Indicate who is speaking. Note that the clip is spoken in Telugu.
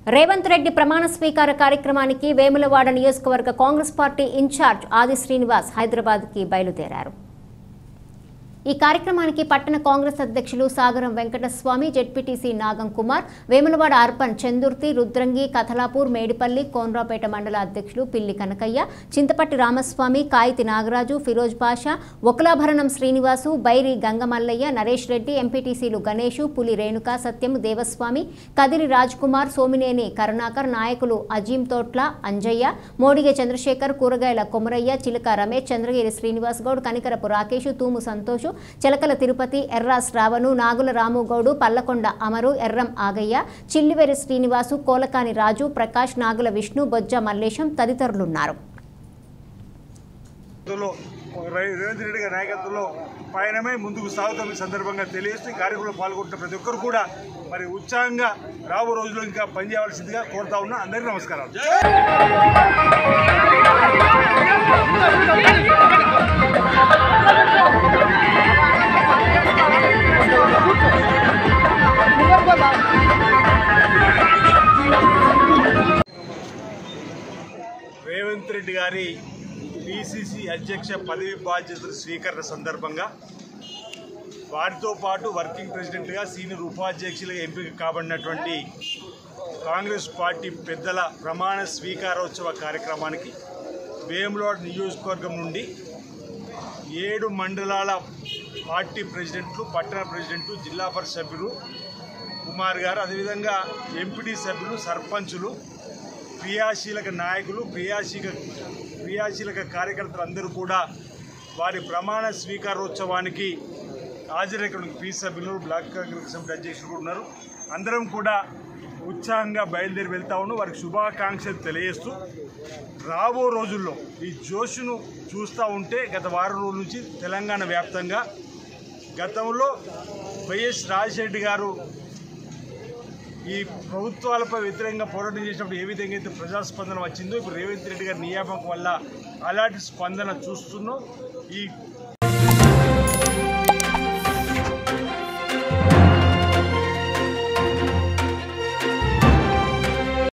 Speaker 1: రేవంత్ రెడ్డి ప్రమాణ స్వీకార కార్యక్రమానికి వేములవాడ నియోజకవర్గ కాంగ్రెస్ పార్టీ ఇన్ఛార్జ్ ఆది శ్రీనివాస్ హైదరాబాద్కి బయలుదేరారు ఈ కార్యక్రమానికి పట్టణ కాంగ్రెస్ అధ్యక్షులు సాగరం వెంకటస్వామి జెడ్పీటీసీ నాగం కుమార్ వేములవాడ అర్పణ్ చందుర్తి రుద్రంగి కథలాపూర్ మేడిపల్లి కోన్రాపేట మండల అధ్యక్షులు పిల్లి కనకయ్య చింతపట్టి రామస్వామి కాయితి నాగరాజు ఫిరోజ్ పాషా ఒకలాభరణం శ్రీనివాసు బైరి గంగమల్లయ్య నరేష్ రెడ్డి ఎంపీటీసీలు గణేషు పులి రేణుక సత్యం దేవస్వామి కదిరి రాజ్ కుమార్ సోమినేని కరుణాకర్ నాయకులు అజీం తోట్ల అంజయ్య మోడిగే చంద్రశేఖర్ కూరగాయల కొమరయ్య చిలక రమేష్ చంద్రగిరి శ్రీనివాస్ గౌడ్ కనికరపు రాకేష్ తూము సంతోషు చిలకల తిరుపతి ఎర్రా శ్రావణు నాగుల రాముగౌడు పల్లకొండ అమరు ఎర్రం ఆగయ్య చిల్లివెరి శ్రీనివాసు కోలకాని రాజు ప్రకాష్ నాగుల విష్ణు బొజ్జ మల్లేశం తదితరులున్నారు
Speaker 2: నాయకత్వంలో రై- రేవంత్ రెడ్డి గారి నాయకత్వంలో పయనమే ముందుకు సాగుతున్న సందర్భంగా తెలియజేస్తూ ఈ కార్యక్రమంలో పాల్గొంటున్న ప్రతి ఒక్కరు కూడా మరి ఉత్సాహంగా రాబో రోజుల్లో ఇంకా పనిచేయవలసిందిగా కోరుతా ఉన్నా అందరికీ నమస్కారాలు రేవంత్ రెడ్డి గారి పిసిసి అధ్యక్ష పదవి బాధ్యతలు స్వీకరణ సందర్భంగా వారితో పాటు వర్కింగ్ ప్రెసిడెంట్గా సీనియర్ ఉపాధ్యక్షులుగా ఎంపిక కాబడినటువంటి కాంగ్రెస్ పార్టీ పెద్దల ప్రమాణ స్వీకారోత్సవ కార్యక్రమానికి వేములవాడ నియోజకవర్గం నుండి ఏడు మండలాల పార్టీ ప్రెసిడెంట్లు పట్టణ ప్రెసిడెంట్లు జిల్లా పరిషత్ సభ్యులు కుమార్ గారు అదేవిధంగా ఎంపీటీ సభ్యులు సర్పంచులు క్రియాశీలక నాయకులు క్రియాశీల క్రియాశీలక కార్యకర్తలు అందరూ కూడా వారి ప్రమాణ స్వీకారోత్సవానికి హాజరైన పీ సభ్యులు బ్లాక్ కాంగ్రెస్ సభ్యులు అధ్యక్షులు కూడా ఉన్నారు అందరం కూడా ఉత్సాహంగా బయలుదేరి వెళ్తా ఉన్నాం వారికి శుభాకాంక్షలు తెలియజేస్తూ రాబో రోజుల్లో ఈ జోషును చూస్తూ ఉంటే గత వారం రోజుల నుంచి తెలంగాణ వ్యాప్తంగా గతంలో వైఎస్ రాజశేఖర గారు ఈ ప్రభుత్వాలపై వ్యతిరేకంగా పోరాటం చేసినప్పుడు ఏ విధంగా అయితే ప్రజాస్పందన వచ్చిందో ఇప్పుడు రేవంత్ రెడ్డి గారి నియామకం వల్ల అలాంటి స్పందన చూస్తున్నాం ఈ